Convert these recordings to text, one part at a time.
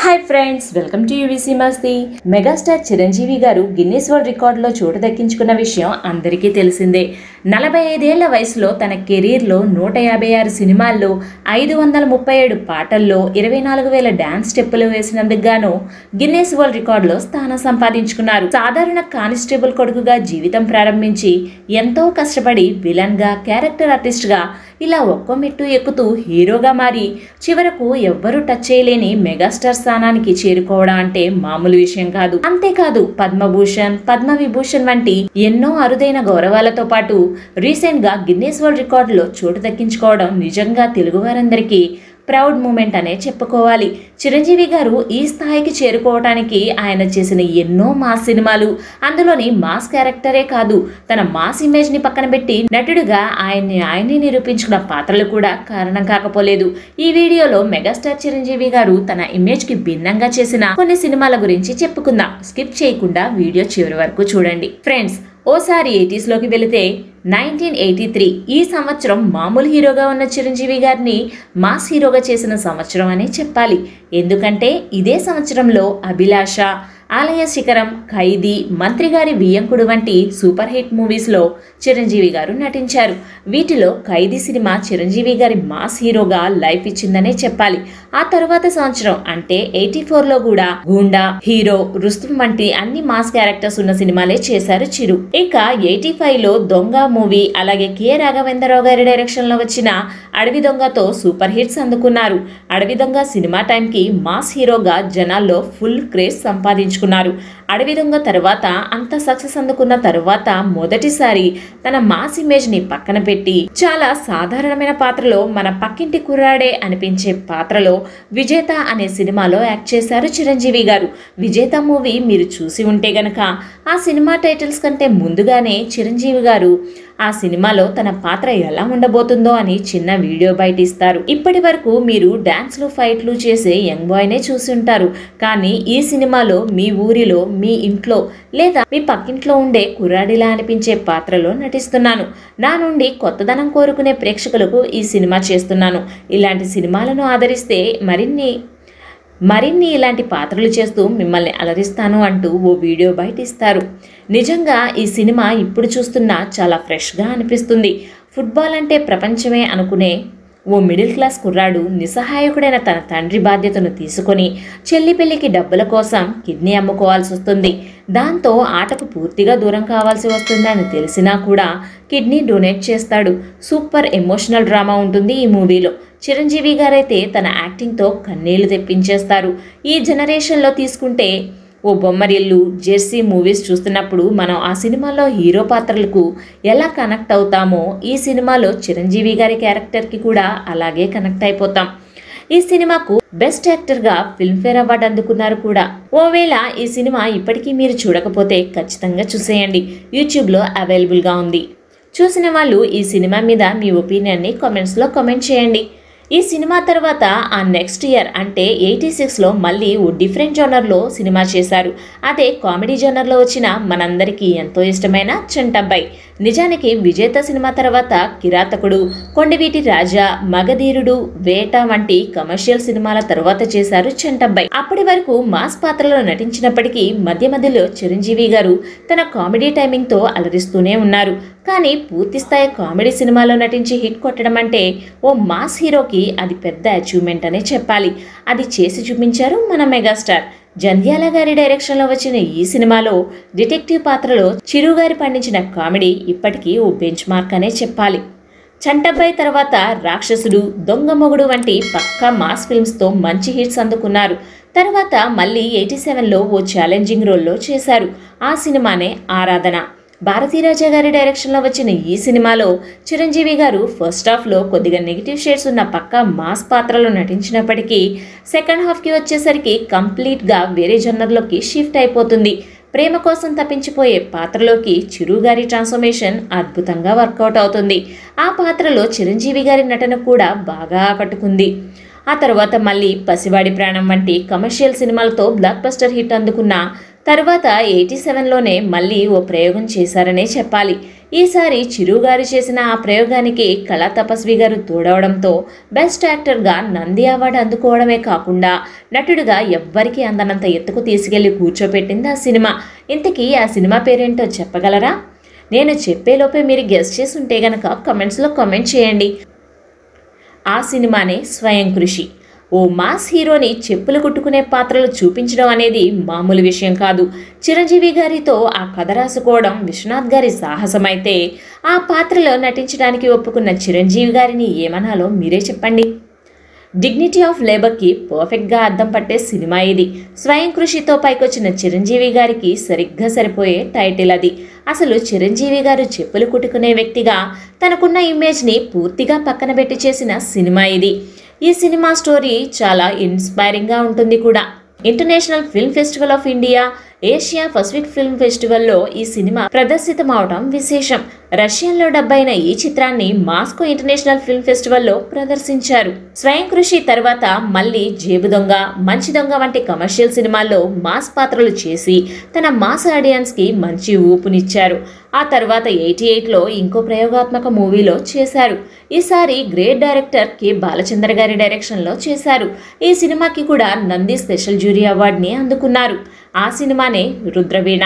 hi friends welcome to UVC Masti megastar Chiranjeevi garu Guinness world రికార్డులో చోటు దక్కించుకున్న విషయం అందరికీ తెలిసిందే నలభై ఐదేళ్ల వయసులో తన కెరీర్లో నూట యాభై ఆరు సినిమాల్లో ఐదు వందల ముప్పై ఏడు పాటల్లో ఇరవై నాలుగు వేల డాన్స్ స్టెప్పులు వేసినందుకు గాను గిన్నీస్ వరల్డ్ రికార్డులో స్థానం సంపాదించుకున్నారు సాధారణ కానిస్టేబుల్ కొడుకుగా జీవితం ప్రారంభించి ఎంతో కష్టపడి విలన్గా క్యారెక్టర్ ఆర్టిస్ట్గా ఇలా ఒక్కో మెట్టు ఎక్కుతూ హీరోగా మారి చివరకు ఎవ్వరూ టచ్ చేయలేని మెగాస్టార్ స్థానానికి చేరుకోవడం అంటే మామూలు విషయం కాదు అంతేకాదు పద్మభూషణ్ పద్మ విభూషణ్ వంటి ఎన్నో అరుదైన గౌరవాలతో పాటు రీసెంట్ గా గిన్నీస్ వరల్డ్ రికార్డులో చోటు దక్కించుకోవడం నిజంగా తెలుగువారందరికీ ప్రౌడ్ మూమెంట్ అనే చెప్పుకోవాలి చిరంజీవి గారు ఈ స్థాయికి చేరుకోవడానికి ఆయన చేసిన ఎన్నో మాస్ సినిమాలు అందులోని మాస్ క్యారెక్టరే కాదు తన మాస్ ఇమేజ్ ని పక్కన పెట్టి నటుడుగా ఆయన్ని ఆయన్ని నిరూపించుకున్న పాత్రలు కూడా కారణం కాకపోలేదు ఈ వీడియోలో మెగాస్టార్ చిరంజీవి గారు తన ఇమేజ్ కి భిన్నంగా చేసిన కొన్ని సినిమాల గురించి చెప్పుకుందాం స్కిప్ చేయకుండా వీడియో చివరి వరకు చూడండి ఫ్రెండ్స్ ఓసారి ఎయిటీస్ లోకి వెళితే నైన్టీన్ ఎయిటీ త్రీ ఈ సంవత్సరం మామూలు హీరోగా ఉన్న చిరంజీవి గారిని మాస్ హీరోగా చేసిన సంవత్సరం అని చెప్పాలి ఎందుకంటే ఇదే సంవత్సరంలో అభిలాష ఆలయ శిఖరం ఖైదీ మంత్రి గారి వియ్యంకుడు వంటి సూపర్ హిట్ మూవీస్లో చిరంజీవి గారు నటించారు వీటిలో ఖైదీ సినిమా చిరంజీవి గారి మాస్ హీరోగా లైఫ్ ఇచ్చిందనే చెప్పాలి ఆ తరువాత సంవత్సరం అంటే ఎయిటీ ఫోర్లో కూడా గూండా హీరో రుస్తుం వంటి అన్ని మాస్ క్యారెక్టర్స్ ఉన్న సినిమాలే చేశారు చిరు ఇక ఎయిటీ ఫైవ్లో దొంగ మూవీ అలాగే కె రాఘవేంద్రరావు గారి డైరెక్షన్లో వచ్చిన అడవి దొంగతో సూపర్ హిట్స్ అందుకున్నారు అడవి దొంగ సినిమా టైంకి మాస్ హీరోగా జనాల్లో ఫుల్ క్రేజ్ సంపాదించుకున్నారు అడవి దొంగ తర్వాత అంత సక్సెస్ అందుకున్న తరువాత మొదటిసారి తన మాస్ ఇమేజ్ ని పక్కన పెట్టి చాలా సాధారణమైన పాత్రలో మన పక్కింటి కుర్రాడే అనిపించే పాత్రలో విజేత అనే సినిమాలో యాక్ట్ చేశారు చిరంజీవి గారు విజేత మూవీ మీరు చూసి ఉంటే గనక ఆ సినిమా టైటిల్స్ కంటే ముందుగానే చిరంజీవి గారు ఆ సినిమాలో తన పాత్ర ఎలా ఉండబోతుందో అని చిన్న వీడియో బయట ఇస్తారు ఇప్పటి వరకు మీరు డాన్స్లు ఫైట్లు చేసే యంగ్ బాయ్నే చూసి ఉంటారు కానీ ఈ సినిమాలో మీ ఊరిలో మీ ఇంట్లో లేదా మీ పక్కింట్లో ఉండే కుర్రాడిలా అనిపించే పాత్రలో నటిస్తున్నాను నా నుండి కొత్తదనం కోరుకునే ప్రేక్షకులకు ఈ సినిమా చేస్తున్నాను ఇలాంటి సినిమాలను ఆదరిస్తే మరిన్ని మరిన్ని ఇలాంటి పాత్రలు చేస్తూ మిమ్మల్ని అలరిస్తాను అంటూ ఓ వీడియో బయట ఇస్తారు నిజంగా ఈ సినిమా ఇప్పుడు చూస్తున్నా చాలా ఫ్రెష్గా అనిపిస్తుంది ఫుట్బాల్ అంటే ప్రపంచమే అనుకునే ఓ మిడిల్ క్లాస్ కుర్రాడు నిస్సహాయకుడైన తన తండ్రి బాధ్యతను తీసుకొని చెల్లి పెళ్లికి డబ్బుల కోసం కిడ్నీ అమ్ముకోవాల్సి వస్తుంది దాంతో ఆటకు పూర్తిగా దూరం కావాల్సి వస్తుందని తెలిసినా కూడా కిడ్నీ డొనేట్ చేస్తాడు సూపర్ ఎమోషనల్ డ్రామా ఉంటుంది ఈ మూవీలో చిరంజీవి గారైతే తన యాక్టింగ్తో కన్నీళ్లు తెప్పించేస్తారు ఈ జనరేషన్లో తీసుకుంటే ఓ బొమ్మరిల్లు జెర్సీ మూవీస్ చూస్తున్నప్పుడు మనం ఆ సినిమాలో హీరో పాత్రలకు ఎలా కనెక్ట్ అవుతామో ఈ సినిమాలో చిరంజీవి గారి క్యారెక్టర్కి కూడా అలాగే కనెక్ట్ అయిపోతాం ఈ సినిమాకు బెస్ట్ యాక్టర్గా ఫిల్మ్ఫేర్ అవార్డు అందుకున్నారు కూడా ఓవేళ ఈ సినిమా ఇప్పటికీ మీరు చూడకపోతే ఖచ్చితంగా చూసేయండి యూట్యూబ్లో అవైలబుల్గా ఉంది చూసిన వాళ్ళు ఈ సినిమా మీద మీ ఒపీనియన్ని కామెంట్స్లో కామెంట్ చేయండి ఈ సినిమా తర్వాత ఆ నెక్స్ట్ ఇయర్ అంటే ఎయిటీ సిక్స్లో మళ్ళీ ఓ డిఫరెంట్ జోనర్లో సినిమా చేశారు అదే కామెడీ జోనర్లో వచ్చిన మనందరికీ ఎంతో ఇష్టమైన చంటబ్బాయి నిజానికి విజేత సినిమా తర్వాత కిరాతకుడు కొండవీటి రాజా మగధీరుడు వేట వంటి కమర్షియల్ సినిమాల తర్వాత చేశారు చంటబ్బాయి అప్పటి వరకు మాస్ పాత్రలో నటించినప్పటికీ మధ్య మధ్యలో చిరంజీవి గారు తన కామెడీ టైమింగ్తో అలరిస్తూనే ఉన్నారు కానీ పూర్తిస్థాయి కామెడీ సినిమాలో నటించి హిట్ కొట్టడం అంటే ఓ మాస్ హీరోకి అది పెద్ద అచీవ్మెంట్ అనే చెప్పాలి అది చేసి చూపించారు మన మెగాస్టార్ జంధ్యాల గారి డైరెక్షన్లో వచ్చిన ఈ సినిమాలో డిటెక్టివ్ పాత్రలో చిరు గారి పండించిన కామెడీ ఇప్పటికీ ఓ బెంచ్ మార్క్ అనే చెప్పాలి చంటబ్బాయి తర్వాత రాక్షసుడు దొంగ మొగుడు వంటి పక్కా మాస్ ఫిల్మ్స్తో మంచి హిట్స్ అందుకున్నారు తర్వాత మళ్ళీ ఎయిటీ సెవెన్లో ఓ ఛాలెంజింగ్ రోల్లో చేశారు ఆ సినిమానే ఆరాధన భారతీరాజా గారి డైరెక్షన్లో వచ్చిన ఈ సినిమాలో చిరంజీవి గారు ఫస్ట్ హాఫ్లో కొద్దిగా నెగిటివ్ షేడ్స్ ఉన్న పక్క మాస్ పాత్రలో నటించినప్పటికీ సెకండ్ హాఫ్కి వచ్చేసరికి కంప్లీట్గా వేరే జన్నర్లోకి షిఫ్ట్ అయిపోతుంది ప్రేమ కోసం తప్పించిపోయే పాత్రలోకి చిరు గారి ట్రాన్స్ఫర్మేషన్ అద్భుతంగా వర్కౌట్ అవుతుంది ఆ పాత్రలో చిరంజీవి గారి నటన కూడా బాగా ఆకట్టుకుంది ఆ తర్వాత మళ్ళీ పసివాడి ప్రాణం వంటి కమర్షియల్ సినిమాలతో బ్లాక్ బస్టర్ హిట్ అందుకున్న తర్వాత ఎయిటీ సెవెన్లోనే మళ్ళీ ఓ ప్రయోగం చేశారనే చెప్పాలి ఈసారి చిరు గారు చేసిన ఆ ప్రయోగానికి కళా తపస్వి గారు తోడవడంతో బెస్ట్ యాక్టర్గా నంది అవార్డు అందుకోవడమే కాకుండా నటుడిగా ఎవ్వరికీ అందనంత ఎత్తుకు తీసుకెళ్లి కూర్చోపెట్టింది ఆ సినిమా ఇంతకీ ఆ సినిమా పేరేంటో చెప్పగలరా నేను చెప్పేలోపే మీరు గెస్ట్ చేసి ఉంటే గనక కమెంట్స్లో కామెంట్ చేయండి ఆ సినిమానే స్వయం కృషి ఓ మాస్ హీరోని చెప్పులు కుట్టుకునే పాత్రలు చూపించడం అనేది మామూలు విషయం కాదు చిరంజీవి గారితో ఆ కథ రాసుకోవడం విశ్వనాథ్ గారి సాహసమైతే ఆ పాత్రలో నటించడానికి ఒప్పుకున్న చిరంజీవి గారిని ఏమనాలో మీరే చెప్పండి డిగ్నిటీ ఆఫ్ లేబర్కి పర్ఫెక్ట్గా అద్దం పట్టే సినిమా ఇది స్వయం కృషితో పైకొచ్చిన చిరంజీవి గారికి సరిగ్గా సరిపోయే టైటిల్ అది అసలు చిరంజీవి గారు చెప్పులు కుట్టుకునే వ్యక్తిగా తనకున్న ఇమేజ్ని పూర్తిగా పక్కన పెట్టి చేసిన సినిమా ఇది ఈ సినిమా స్టోరీ చాలా ఇన్స్పైరింగ్గా ఉంటుంది కూడా international film festival of India Asia Pacific film ఫెస్టివల్లో ఈ సినిమా ప్రదర్శితమవడం విశేషం రష్యన్లో డబ్బైన ఈ చిత్రాన్ని మాస్కో ఇంటర్నేషనల్ ఫిల్మ్ ఫెస్టివల్లో ప్రదర్శించారు స్వయం కృషి తర్వాత మళ్ళీ జేబు దొంగ మంచి దొంగ వంటి కమర్షియల్ సినిమాల్లో మాస్ పాత్రలు చేసి తన మాస్ ఆడియన్స్కి మంచి ఊపునిచ్చారు ఆ తర్వాత ఎయిటీ ఎయిట్లో ఇంకో ప్రయోగాత్మక మూవీలో చేశారు ఈసారి గ్రేట్ డైరెక్టర్ కె బాలచంద్ర గారి డైరెక్షన్లో చేశారు ఈ సినిమాకి కూడా నంది స్పెషల్ జ్యూరీ అవార్డుని అందుకున్నారు ఆ సినిమానే రుద్రవీణ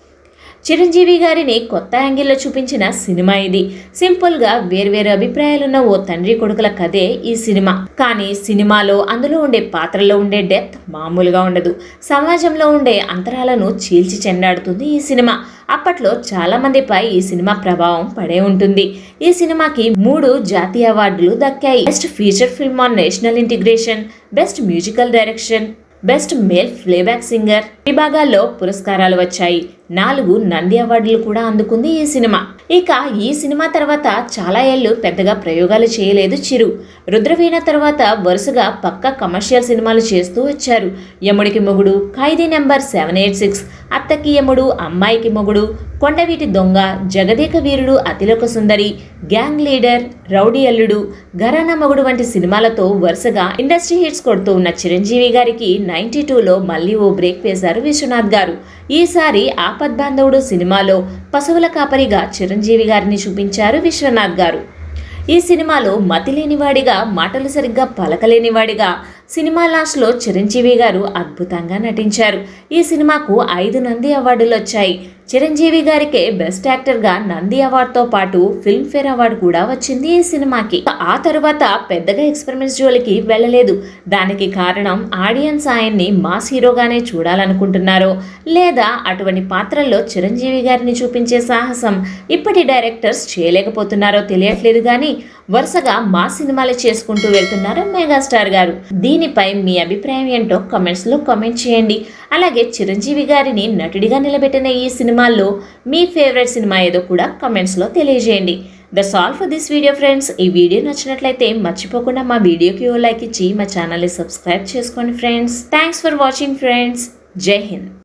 చిరంజీవి గారిని కొత్త యాంగిల్లో చూపించిన సినిమా ఇది సింపుల్గా వేర్వేరు అభిప్రాయాలున్న ఓ తండ్రి కొడుకుల కథే ఈ సినిమా కానీ సినిమాలో అందులో ఉండే పాత్రలో ఉండే డెప్త్ మామూలుగా ఉండదు సమాజంలో ఉండే అంతరాలను చీల్చి చెండాడుతుంది ఈ సినిమా అప్పట్లో చాలా మందిపై ఈ సినిమా ప్రభావం పడే ఉంటుంది ఈ సినిమాకి మూడు జాతీయ అవార్డులు దక్కాయి best feature film on national integration best musical direction best male playback singer విభాగాల్లో పురస్కారాలు వచ్చాయి నాలుగు నంది అవార్డులు కూడా అందుకుంది ఈ సినిమా ఇక ఈ సినిమా తర్వాత చాలా ఏళ్ళు పెద్దగా ప్రయోగాలు చేయలేదు చిరు రుద్రవీణ తర్వాత వరుసగా పక్క కమర్షియల్ సినిమాలు చేస్తూ వచ్చారు Yamudiki Mogudu Khaidi number seven eight six Attaki Yamudu Ammayiki Mogudu Kondaveeti Donga Jagadeka Veerudu Athiloka Sundari gang leader rowdy Alludu Gharana మొగుడు వంటి సినిమాలతో వరుసగా ఇండస్ట్రీ హిట్స్ కొడుతూ ఉన్న చిరంజీవి గారికి నైన్టీ టూలో మళ్ళీ ఓ బ్రేక్ వేశారు విశ్వనాథ్ గారు ఈసారి ఆపద్బాంధవుడు సినిమాలో పశువుల కాపరిగా చిరంజీవి గారిని చూపించారు విశ్వనాథ్ గారు ఈ సినిమాలో మతి లేనివాడిగా మాటలు సరిగ్గా పలకలేనివాడిగా సినిమా లాస్ట్లో చిరంజీవి గారు అద్భుతంగా నటించారు ఈ సినిమాకు ఐదు నంది అవార్డులు వచ్చాయి చిరంజీవి గారికే బెస్ట్ యాక్టర్గా నంది అవార్డుతో పాటు ఫిల్మ్ఫేర్ అవార్డు కూడా వచ్చింది ఈ సినిమాకి ఆ తరువాత పెద్దగా ఎక్స్పెరిమెంట్స్ జోలికి వెళ్ళలేదు దానికి కారణం ఆడియన్స్ ఆయన్ని మాస్ హీరోగానే చూడాలనుకుంటున్నారో లేదా అటువంటి పాత్రల్లో చిరంజీవి గారిని చూపించే సాహసం ఇప్పటి డైరెక్టర్స్ చేయలేకపోతున్నారో తెలియట్లేదు కానీ వరుసగా మా సినిమాలు చేసుకుంటూ వెళ్తున్నారు మెగాస్టార్ గారు దీనిపై మీ అభిప్రాయం ఏంటో కమెంట్స్లో కామెంట్ చేయండి అలాగే చిరంజీవి గారిని నటుడిగా నిలబెట్టిన ఈ సినిమాల్లో మీ ఫేవరెట్ సినిమా ఏదో కూడా కమెంట్స్లో తెలియజేయండి that's all for this video friends ఈ వీడియో నచ్చినట్లయితే మర్చిపోకుండా మా వీడియోకి ఓ లైక్ ఇచ్చి మా ఛానల్ని సబ్స్క్రైబ్ చేసుకోండి friends thanks for watching friends Jai Hind